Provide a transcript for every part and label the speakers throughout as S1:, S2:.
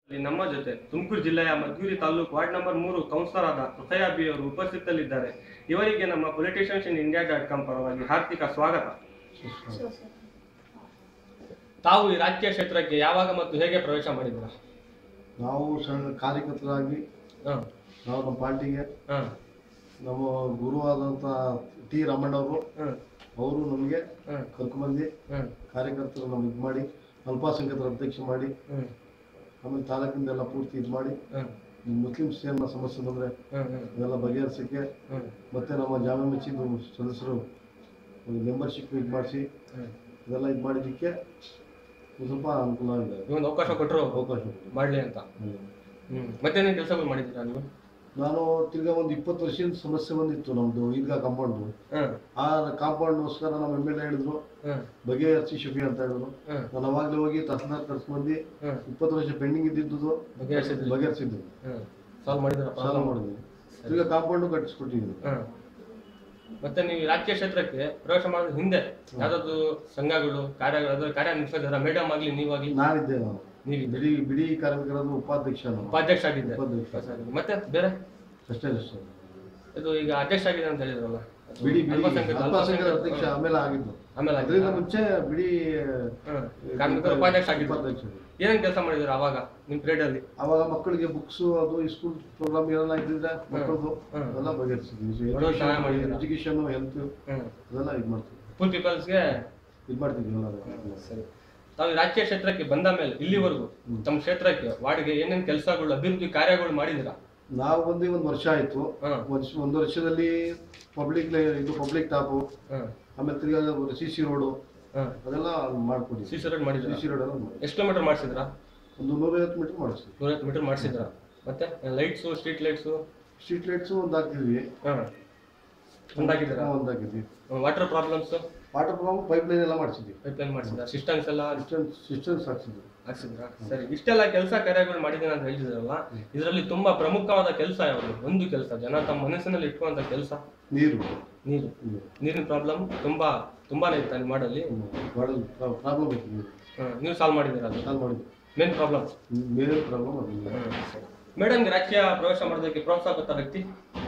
S1: ಇಲ್ಲಿ ನಮ್ಮ ಜೊತೆ ತುಮಕೂರು ಜಿಲ್ಲೆಯ ಮಧುಗಿರಿ ತಾಲೂಕು ವಾರ್ಡ್ ನಂಬರ್ ಮೂರು ಕೌನ್ಸಿಲರ್ ಆದ ರುಖಯಾ ಬಿ ಅವರು ಉಪಸ್ಥಿತರಿದ್ದಾರೆ ಇವರಿಗೆ ನಮ್ಮ politicians in India dot com ಪರವಾಗಿ ಹಾರ್ದಿಕ ಸ್ವಾಗತ ತಾವು ಈ ರಾಜಕೀಯ ಕ್ಷೇತ್ರಕ್ಕೆ ಯಾವಾಗ ಮತ್ತು ಹೇಗೆ ಪ್ರವೇಶ ಮಾಡಿದ್ದೀರಾ
S2: ನಾವು ಸಣ್ಣ ಕಾರ್ಯಕರ್ತರಾಗಿ
S1: ಹಾಂ
S2: ನಾವು ನಮ್ಮ ಪಾರ್ಟಿಗೆ
S1: ಹಾಂ
S2: ನಮ್ಮ ಗುರುವಾದಂಥ ಟಿ ರಾಮಣ್ಣವರು
S1: ಹಾಂ
S2: ಅವರು ನಮಗೆ
S1: ಹಾಂ
S2: ಕರ್ಕೊಂಬಂದು
S1: ಹಾಂ
S2: ಕಾರ್ಯಕರ್ತರು ನಮ್ಗೆ ಇದು ಮಾಡಿ ಅಲ್ಪಸಂಖ್ಯಾತರ ಅಧ್ಯಕ್ಷ ಮಾಡಿ
S1: ಹಾಂ
S2: ಆಮೇಲೆ ತಾಲೂಕಿಂದೆಲ್ಲ ಪೂರ್ತಿ ಇದು ಮಾಡಿ
S1: ಹಾಂ
S2: ಮುಸ್ಲಿಮ್ಸ್ ಏನೋ ಸಮಸ್ಯೆ ಬಂದರೆ
S1: ಹಾಂ ಹಾಂ
S2: ಅದೆಲ್ಲ ಬಗೆಹರಿಸೋಕ್ಕೆ
S1: ಹಾಂ
S2: ಮತ್ತು ನಮ್ಮ ಜಾಮೆ ಮಸೀದು ಸದಸ್ಯರು ಮೆಂಬರ್ಶಿಪ್ ಇದು ಮಾಡಿಸಿ
S1: ಹಾಂ
S2: ಇದೆಲ್ಲ ಇದು ಮಾಡಿದ್ದಕ್ಕೆ ಒಂದು ಸ್ವಲ್ಪ ಅನುಕೂಲ ಇದೆ
S1: ನೀವೊಂದು ಅವಕಾಶ ಕೊಟ್ಟರು
S2: ಅವಕಾಶ
S1: ಮಾಡಲಿ ಅಂತ
S2: ಹ್ಮ್.
S1: ಹ್ಞೂ ಮತ್ತೇನೇನು ಕೆಲಸಗಳು ಮಾಡಿದ್ದೀರಾ ನೀವು
S2: ನಾನು ತಿರ್ಗಾ ಒಂದು ಇಪ್ಪತ್ತು ವರ್ಷದ ಸಮಸ್ಯೆ ಬಂದಿತ್ತು ನಮ್ಮದು ಈದ್ಗಾ ಕಾಂಪೌಂಡು
S1: ಹಾಂ
S2: ಆ ಕಾಂಪೌಂಡ್ಗೋಸ್ಕರ ನಮ್ಮ ಎಮ್ ಎಲ್ ಎ ಹೇಳಿದ್ರು
S1: ಹಾಂ
S2: ಬಗೆಹರಿಸಿ ಶುಭಿ ಅಂತ ಹೇಳಿದ್ರು
S1: ಹಾಂ
S2: ನಾನು ಅವಾಗಲೇ ಹೋಗಿ ತಹಸೀಲ್ದಾರ್ ಕರ್ಸ್ಬಂದು
S1: ಹಾಂ
S2: ಇಪ್ಪತ್ತು ವರ್ಷ ಪೆಂಡಿಂಗ್ ಇದ್ದಿದ್ದು
S1: ಬಗೆಹರಿಸಿದ್ರಿ
S2: ಬಗೆಹರಿಸಿದ್ದು
S1: ಹಾಂ ಸಾಲ್ವ್ ಮಾಡಿದ್ದೀರಾ
S2: ಸಾಲ ಮಾಡಿದ್ವಿ ಈಗ ಕಾಂಪೌಂಡು ಕಟ್ಟಿಸ್ಕೊಟ್ಟಿದ್ದೀನಿ
S1: ಹಾಂ ಮತ್ತೆ ನೀವು ಈ ರಾಜಕೀಯ ಕ್ಷೇತ್ರಕ್ಕೆ ಪ್ರವೇಶ ಮಾಡೋದ್ರ ಹಿಂದೆ ಯಾವ್ದಾದ್ರು ಸಂಘಗಳು ಕಾರ್ಯಗಳು ಅದ್ರ ಕಾರ್ಯ ನಿರ್ವಹಿಸಿದಾರ ಮೇಡಮ್ ಆಗ್ಲಿ ನೀವಾಗ್ಲಿ
S2: ನಾನಿದ್ದೆ ನಾನು
S1: ನೀವು
S2: ಬಿಡಿ ಬಿಡಿ ಕಾರ್ಮಿಕರ ಉಪಾಧ್ಯಕ್ಷ ನಾನು
S1: ಉಪಾಧ್ಯಕ್ಷ ಆಗಿದ್ದೆ
S2: ಉಪಾಧ್ಯಕ್ಷ
S1: ಮತ್ತೆ ಬೇರೆ
S2: ಅಷ್ಟೇ ಅಷ್ಟೇ
S1: ಇದು ಈಗ ಅಧ್ಯಕ್ಷ ಆಗಿದೆ ಅಂತ ಹೇಳಿದ್ರಲ್ಲ ಅದು
S2: ಬಿಡಿ ಬಿಡಿ
S1: ಅಲ್ಪಸಂಖ್ಯಾತ-
S2: ಅಲ್ಪಸಂಖ್ಯಾತರ
S1: ಅಲ್ಪಸಂಖ್ಯಾತ-
S2: ಅಧ್ಯಕ್ಷ ಆಮೇಲೆ ಆಗಿದ್ದು
S1: ಆಮೇಲೆ
S2: ಅದರಿಂದ
S1: ಆಗಿದ್ದ?
S2: ಮುಂಚೆ ಬಿಡಿ
S1: ಹ್ಮ್. ಕಾರ್ಮಿಕರ ಉಪಾಧ್ಯಕ್ಷ ಆಗಿದ್ರು
S2: ಉಪಾಧ್ಯಕ್ಷ
S1: ಏನೇನ್ ಕೆಲಸ ಮಾಡಿದ್ರು ಅವಾಗ ನಿಮ್ ಪೀರಿಯಡ್ ಅಲ್ಲಿ
S2: ಅವಾಗ ಮಕ್ಕಳಿಗೆ ಬುಕ್ಸ್ ಅದು ಈ ಸ್ಕೂಲ್ ಪ್ರೋಗ್ರಾಮ್ ಏನೆಲ್ಲ ಇದ್ದಿದ್ರೆ ಮಕ್ಕಳದು
S1: ಹ್ಮ್.
S2: ಅದೆಲ್ಲ ಬಗೆಹರಿಸಿದ್ವಿ
S1: ಬಡವ್ರ ಸಹಾಯ ಮಾಡಿದ್ದೀರಾ?
S2: ಎಜುಕೇಶನ್ ಹೆಲ್ತ್
S1: ಹ್ಮ್
S2: ಅದೆಲ್ಲ ಇದು ಮಾಡ್ತೀವಿ
S1: ಫುಲ್ ಪೀಪಲ್ಸ್ಗೆ
S2: ಇದು ಮಾಡ್ತಿದ್ವಿ ಎಲ್ಲ
S1: ಸರಿ ತಾವು ಈ ರಾಜಕೀಯ ಕ್ಷೇತ್ರಕ್ಕೆ ಬಂದ ಮೇಲೆ ಇಲ್ಲಿವರೆಗೂ ತಮ್ಮ ಕ್ಷೇತ್ರಕ್ಕೆ ವಾರ್ಡ್ಗೆ ಏನೇನ್ ಕೆಲಸಗಳು ಅಭಿವೃದ್ಧಿ ಕಾರ್ಯಗಳು ಮಾಡಿದಿರಾ
S2: ನಾವು ಬಂದು ಒಂದು ವರ್ಷ ಆಯ್ತು
S1: ಹ್ಮ್
S2: ವರ್ಷ ಒಂದು ವರ್ಷದಲ್ಲಿ ಪಬ್ಲಿಕ್ ಇದು ಪಬ್ಲಿಕ್ ಟಾಪು
S1: ಹ್ಮ್
S2: ಆಮೇಲೆ ತಿರ್ಗಾ ಸಿ ಸಿ ರೋಡು
S1: ಹ್ಮ್
S2: ಅದೆಲ್ಲ ಮಾಡ್ಕೊಟ್ಟಿದ್ವಿ
S1: ಸಿ ಸಿ ರೋಡ್
S2: ಸಿ
S1: ಮಾಡಿದ್ರ
S2: ಸಿ ರೋಡ್ ಎಲ್ಲ ಮಾಡಿ
S1: ಎಷ್ಟು ಕಿಲೋಮೀಟರ್ ಮಾಡಿಸಿದ್ರಾ
S2: ಒಂದು ನೂರೈವತ್ತು ಮೀಟರ್ ಮಾಡಿಸ್ತೀವಿ
S1: ನೂರೈವತ್ತು ಮೀಟರ್ ಮಾಡಿಸಿದ್ರ ಮತ್ತೆ lights street lights
S2: street lights ಒಂದು ಹಾಕ್ತಿದ್ವಿ
S1: ಹಾಂ ಒಂದಾಗಿದ್ದೀರಾ
S2: ಒಂದು ಹಾಕಿದ್ವಿ
S1: water problems
S2: water problem pipe line ಎಲ್ಲ ಮಾಡಿಸಿದ್ವಿ
S1: ಪೈಪ್ ಲೈನ್ ಮಾಡಿಸಿದ್ರ ಸಿಸ್ಟಮ್ಸ್ ಎಲ್ಲ
S2: ಸಿಸ್ಟಮ್ಸ್ ಸಿಸ್ಟಮ್ಸ್ ಹಾಕ್ಸಿದ್ವಿ
S1: ಹಾಕ್ಸಿದ್ರ ಸರಿ ಇಷ್ಟೆಲ್ಲ ಕೆಲಸ ಕಾರ್ಯಗಳು ಮಾಡಿದ್ದೀನಿ ಅಂತ ಹೇಳ್ತಿದ್ರಲ್ಲ ಇದರಲ್ಲಿ ತುಂಬಾ ಪ್ರಮುಖವಾದ ಕೆಲಸ ಯಾವುದು ಒಂದು ಕೆಲಸ ಜನ ತಮ್ಮ ಮನಸ್ಸಿನಲ್ಲಿ ಇಟ್ಕೊಂತ ಕೆಲಸ
S2: ನೀರು
S1: ನೀರು
S2: ನೀರು.
S1: ನೀರಿನ ಪ್ರಾಬ್ಲಮ್ ತುಂಬಾ ತುಂಬಾನೇ ಇತ್ತು ಅಲ್ಲಿ ಮಾಡಲ್ಲಿ
S2: ಪ್ರಾಬ್ಲಮ್ ಐತಿ ನೀರು
S1: ಹ್ಮ್, ನೀವು ಸಾಲ್ವ್ ಮಾಡಿದ್ದೀರಾ ಅದು
S2: ಸಾಲ್ವ್ ಮಾಡಿದ್ವಿ
S1: ಮೇನ್ ಪ್ರಾಬ್ಲಮ್
S2: ಬೇರೆ ಪ್ರಾಬ್ಲಮ್ ಅದಿಲ್ಲ
S1: ಮೇಡಮ್ಗೆ ರಾಜಕೀಯ ಪ್ರವೇಶ ಮಾಡೋದಕ್ಕೆ ಪ್ರೋತ್ಸಾಹ ಕೊಟ್ಟ ವ್ಯಕ್ತಿ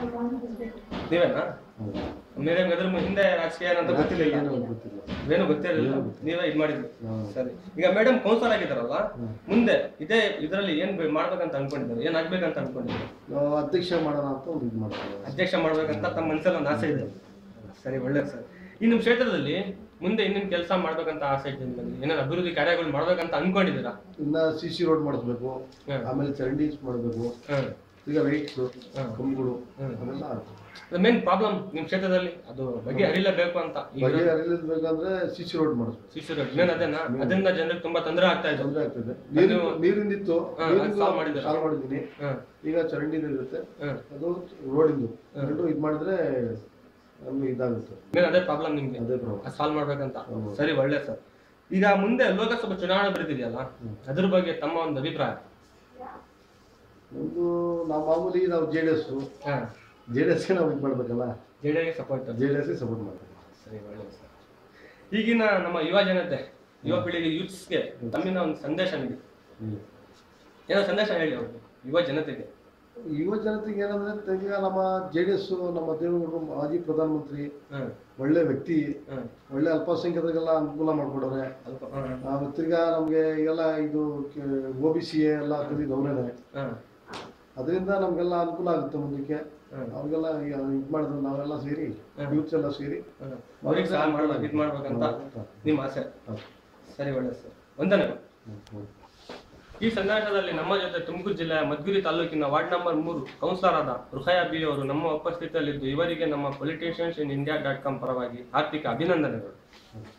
S1: ನೀವೇನಾ
S2: ಹೌದು.
S1: ಮೇಡಮ್ ಅದ್ರ ಹಿಂದೆ ರಾಜಕೀಯ ಏನಂತ ಗೊತ್ತಿಲ್ಲ
S2: ಏನೋ ಗೊತ್ತಿಲ್ಲ
S1: ಏನು ಗೊತ್ತಿರಲಿಲ್ಲ ನೀವೇ ಇದು ಮಾಡಿದ್ರಿ
S2: ಹ್ಮ್.
S1: ಸರಿ ಈಗ ಮೇಡಮ್ ಕೌನ್ಸಲ್ ಆಗಿದಾರಲ್ಲ
S2: ಹ್ಮ್.
S1: ಮುಂದೆ ಇದೇ ಇದರಲ್ಲಿ ಏನ್ ಬೆ- ಮಾಡ್ಬೇಕಂತ ಅನ್ಕೊಂಡಿದ್ದಾರೆ ಏನ್ ಆಗ್ಬೇಕಂತ ಅನ್ಕೊಂಡಿದ್ದಾರೆ
S2: ನಾವು ಅಧ್ಯಕ್ಷ ಮಾಡೋಣ ಅಂತ ಒಂದು ಇದು ಮಾಡ್ತೀವಿ
S1: ಅಧ್ಯಕ್ಷ ಮಾಡ್ಬೇಕಂತ ತಮ್ಮ ಮನಸ್ಸಲ್ಲಿ ಒಂದು ಆಸೆ ಇದೆ ಸರಿ ಒಳ್ಳೇದು ಸರ್ ಈ ನಿಮ್ಮ ಕ್ಷೇತ್ರದಲ್ಲಿ ಮುಂದೆ ಇನ್ನೇನು ಕೆಲಸ ಮಾಡ್ಬೇಕಂತ ಆಸೆ ಇದೆ ನಿಮಗೆ ಏನೇನು ಅಭಿವೃದ್ಧಿ ಕಾರ್ಯಗಳು ಮಾಡ್ಬೇಕಂತ ಅನ್ಕೊಂಡಿದ್ದೀರಾ
S2: ಇನ್ನ ಸಿ ಸಿ ರೋಡ್ ಮಾಡಿಸ್ಬೇಕು
S1: ಹ್ಮ್.
S2: ಆಮೇಲೆ ಚರಂಡಿ ಮಾಡಬೇಕು
S1: ಹ್ಮ್
S2: ಈಗ ಲೈಟ್ಸ್
S1: ಹ್ಮ್.
S2: ಕಂಬಗಳು
S1: ಹ್ಮ್.
S2: ಅದೆಲ್ಲ
S1: ಮೇನ್ ಪ್ರಾಬ್ಲಮ್ ನಿಮ್ಮ ಕ್ಷೇತ್ರದಲ್ಲಿ ಅದು ಬಗ್ಗೆ ಹರಿಲೇಬೇಕು ಅಂತ ಈಗ
S2: ಬಗೆ ಅರಿಲಿರ್ಬೇಕಂದ್ರೆ ಸಿ ಸಿ ರೋಡ್ ಮಾಡಿಸ್ಬೇಕು
S1: ಶಿಶು ರೋಡ್ ಮೇನ್ ಅದೇನಾ ಅದರಿಂದ ಜನರಿಗೆ ತುಂಬಾ ತೊಂದರೆ ಆಗ್ತಾ ಇದೆ
S2: ತೊಂದರೆ ಆಗ್ತದೆ ನೀರಿನ ನೀರಿಂದಿತ್ತು
S1: ಹಾ, ಅದು solve ಮಾಡಿದ್ದೀರಾ?
S2: ಸಾಲ್ವ್ ಮಾಡಿದ್ದೀನಿ
S1: ಹ್ಮ್
S2: ಈಗ ಚರಂಡಿದು ಇರುತ್ತೆ
S1: ಹ್ಮ್
S2: ಅದು ರೋಡಿಂದು ಎರಡು ಇದು ಮಾಡಿದ್ರೆ ನಮ್ಗೆ ಇದಾಗುತ್ತೆ
S1: ಮೇನ್ ಅದೇ ಪ್ರಾಬ್ಲಮ್ ನಿಮ್ಗೆ
S2: ಅದೇ ಪ್ರಾಬ್ಲಮ್
S1: ಸಾಲ್ವ್ ಮಾಡ್ಬೇಕಂತ
S2: ಹೌದು.
S1: ಸರಿ ಒಳ್ಳೆ ಸರ್ ಈಗ ಮುಂದೆ ಲೋಕಸಭಾ ಚುನಾವಣೆ ಬರೀತಿದೆಯಲ್ಲ ಅದ್ರ ಬಗ್ಗೆ ತಮ್ಮ ಒಂದು ಅಭಿಪ್ರಾಯ
S2: ನಮ್ದು ನಾವು ಮಾಮೂಲಿ ನಾವು ಜೆ ಡಿ ಎಸ್
S1: ಹಾ
S2: ಜೆ ಡಿ ಎಸ್ಗೆ ನಾವು ಇದು ಮಾಡ್ಬೇಕಲ್ಲ
S1: J D support
S2: J D ಎಸ್ಗೆ ಸಪೋರ್ಟ್ ಮಾಡ್ಬೇಕು
S1: ಸರಿ ಒಳ್ಳೆ ಸರ್ ಈಗಿನ ನಮ್ಮ ಯುವ ಜನತೆ ಯುವ ಪೀಳಿಗೆ ಯೂತ್ಸ್ಗೆ ತಮ್ಮಿನ ಒಂದು ಸಂದೇಶ ನೀಡಿ ಏನೋ ಸಂದೇಶ ಹೇಳಿ ಅವ್ರಿಗೆ ಯುವ ಜನತೆಗೆ
S2: ಯುವ ಜನತೆಗೆ ಏನಂದ್ರೆ ಈಗ ನಮ್ಮ ಜೆ ಡಿ ಎಸ್ ನಮ್ಮ ದೇವೇಗೌಡರು ಮಾಜಿ ಪ್ರಧಾನಮಂತ್ರಿ
S1: ಹ್ಮ್
S2: ಒಳ್ಳೆ ವ್ಯಕ್ತಿ
S1: ಹ್ಮ್
S2: ಒಳ್ಳೆ ಅಲ್ಪಸಂಖ್ಯಾತರಿಗೆಲ್ಲ ಅನುಕೂಲ ಮಾಡ್ಕೊಡೋರೆ
S1: ಅಲ್ಪ ಹ್ಮ್
S2: ಆ, ತಿರ್ಗಾ ನಮಗೆ ಎಲ್ಲ ಇದು ಒ ಬಿ ಸಿ ಎಲ್ಲ ತಂದಿದ್ದು ಅವರೇನೆ
S1: ಹ್ಮ್
S2: ಅದರಿಂದ ನಮಗೆಲ್ಲ ಅನುಕೂಲ ಆಗುತ್ತೆ ಮುಂದಕ್ಕೆ
S1: ಹ್ಮ್
S2: ಅವ್ರಿಗೆಲ್ಲ ಇದು ಮಾಡಿದ್ರೆ ನಾವೆಲ್ಲ ಸೇರಿ
S1: ಹ್ಮ್.
S2: ಯೂತ್ಸ್ ಎಲ್ಲ ಸೇರಿ
S1: ಹ್ಮ್ ಅವ್ರಿಗೆ ಸಹಾಯ ಮಾಡ್ಬೇಕು ಇದು ಮಾಡ್ಬೇಕಂತ ನಿಮ್ಮ ಆಸೆ
S2: ಹೌದು.
S1: ಸರಿ ಒಳ್ಳೆ ಸರ್ ವಂದನೆಗಳು
S2: ಹ್ಮ್, ಹ್ಮ್.
S1: ಈ ಸಂದರ್ಭದಲ್ಲಿ ನಮ್ಮ ಜೊತೆ ತುಮಕೂರು ಜಿಲ್ಲೆಯ ಮಧುಗಿರಿ ತಾಲೂಕಿನ ವಾರ್ಡ್ ನಂಬರ್ ಮೂರು ಕೌನ್ಸಿಲರ್ ಆದ ರುಖಯಾ ಬಿ ಅವರು ನಮ್ಮ ಉಪಸ್ಥಿತಿಯಲ್ಲಿದ್ದು ಇವರಿಗೆ ನಮ್ಮ politicians in India dot com ಪರವಾಗಿ ಆರ್ಥಿಕ ಅಭಿನಂದನೆಗಳು